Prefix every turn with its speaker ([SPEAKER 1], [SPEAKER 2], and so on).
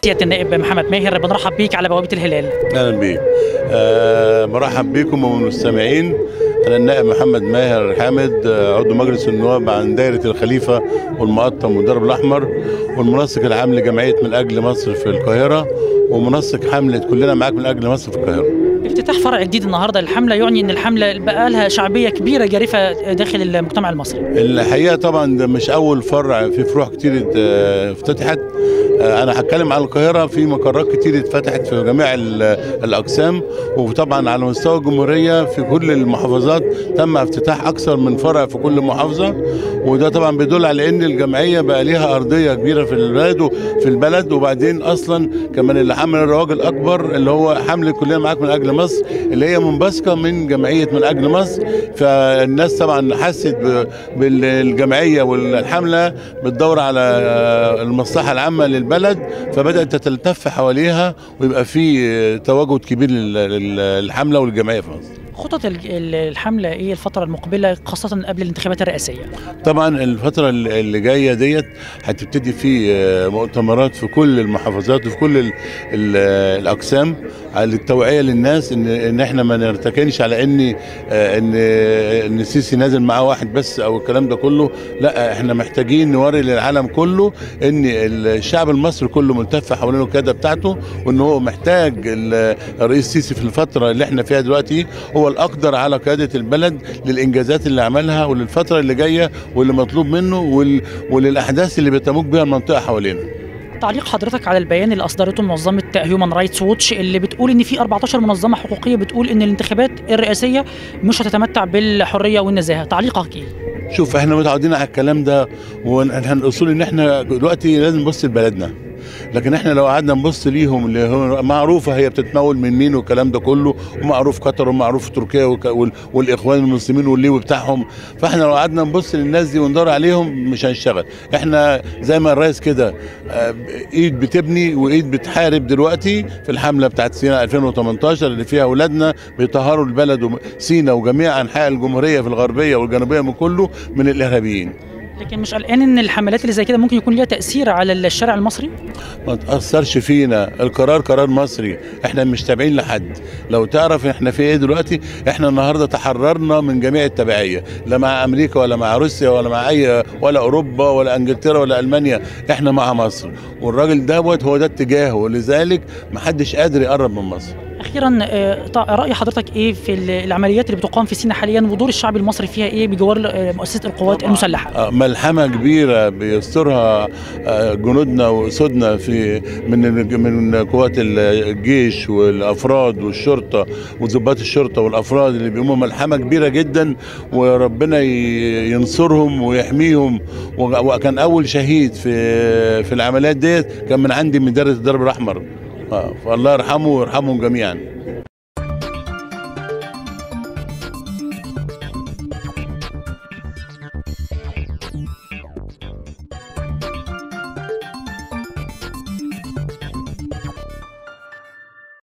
[SPEAKER 1] سياده النائب محمد ماهر بنرحب بيك على بوابه الهلال
[SPEAKER 2] اهلا بيك أه مرحب بكم والمستمعين انا النائب محمد ماهر حامد آه، عضو مجلس النواب عن دائره الخليفه والمقطم والدرب الاحمر والمنسق العام لجمعيه من اجل مصر في القاهره ومنسق حمله كلنا معاك من اجل مصر في القاهره
[SPEAKER 1] افتتاح فرع جديد النهارده للحمله يعني ان الحمله بقى لها شعبيه كبيره جارفه داخل المجتمع المصري
[SPEAKER 2] الحقيقه طبعا ده مش اول فرع في فروع كتير آه، افتتحت آه، انا هتكلم عن القاهره في مقرات كتير اتفتحت في جميع ال- الاقسام وطبعا على مستوى الجمهوريه في كل المحافظات تم افتتاح اكثر من فرع في كل محافظه وده طبعا بيدل على ان الجمعيه بقى ليها ارضيه كبيره في البلد في البلد وبعدين اصلا كمان اللي حمل الرواج الاكبر اللي هو حمله كلنا معاك من اجل مصر اللي هي منبثقه من جمعيه من اجل مصر فالناس طبعا حست ب- بالجمعيه والحمله بتدور على آه، المصلحه العامه للبلد فبدات تلتف حواليها ويبقى في تواجد كبير لل- للحمله والجمعيه في مصر
[SPEAKER 1] خطط ال- ال- الحمله ايه الفتره المقبله خاصه قبل الانتخابات الرئاسيه
[SPEAKER 2] طبعا الفترة اللي اللي جاية ديت هتبتدي في آه، مؤتمرات في كل المحافظات وفي كل ال ال الأقسام على التوعية للناس إن إن إحنا ما نرتكنش على إن آه، إن إن السيسي نازل معاه واحد بس أو الكلام ده كله لا إحنا محتاجين نوري للعالم كله إن الشعب المصري كله ملتف حوالين القيادة بتاعته وإن هو محتاج ال- الرئيس السيسي في الفترة اللي إحنا فيها دلوقتي هو الأقدر على قيادة البلد للإنجازات اللي عملها وللفترة اللي جاية واللي مطلوب منه وال... وللاحداث اللي بتموج بها المنطقه حوالينا
[SPEAKER 1] تعليق حضرتك على البيان اللي اصدرته منظمه هيومن رايتس ووتش اللي بتقول ان في 14 منظمه حقوقيه بتقول ان الانتخابات الرئاسيه مش هتتمتع بالحريه والنزاهه تعليقك ايه
[SPEAKER 2] شوف احنا متعودين على الكلام ده واحنا الاصول ان احنا دلوقتي لازم نبص لبلدنا لكن احنا لو قعدنا نبص ليهم اللي هو معروفه هي بتتمول من مين والكلام ده كله ومعروف قطر ومعروف تركيا وك- وال- والاخوان المسلمين والليو بتاعهم فاحنا لو قعدنا نبص للناس دي وندور عليهم مش هنشتغل احنا زي ما الرئيس كده آه، ايد بتبني وايد بتحارب دلوقتي في الحمله بتاعت سينا 2018 اللي فيها اولادنا بيطهروا البلد وم- سينا وجميع انحاء الجمهوريه في الغربيه والجنوبيه من كله من الارهابيين
[SPEAKER 1] لكن مش قلقان ان الحملات اللي زي كده ممكن يكون ليها تاثير على الشارع المصري
[SPEAKER 2] ما تأثرش فينا القرار قرار مصري احنا مش تابعين لحد لو تعرف احنا في ايه دلوقتي احنا النهارده تحررنا من جميع التبعيه لا مع امريكا ولا مع روسيا ولا مع اي ولا اوروبا ولا انجلترا ولا المانيا احنا مع مصر والراجل دوت هو ده اتجاهه ولذلك محدش قادر يقرب من مصر
[SPEAKER 1] اخيرا آه، طا- راي حضرتك ايه في ال- العمليات اللي بتقام في سيناء حاليا ودور الشعب المصري فيها ايه بجوار آه، مؤسسه القوات
[SPEAKER 2] طبعاً.
[SPEAKER 1] المسلحه
[SPEAKER 2] آه، ملحمة كبيرة بيسترها آه، جنودنا وأسودنا في من من قوات الجيش والأفراد والشرطة وضباط الشرطة والأفراد اللي بيقوموا ملحمة كبيرة جدا وربنا ي- ينصرهم ويحميهم وغ- وكان أول شهيد في في العمليات ديت كان من عندي من دارة الدرب الأحمر آه، فالله يرحمه ويرحمهم جميعا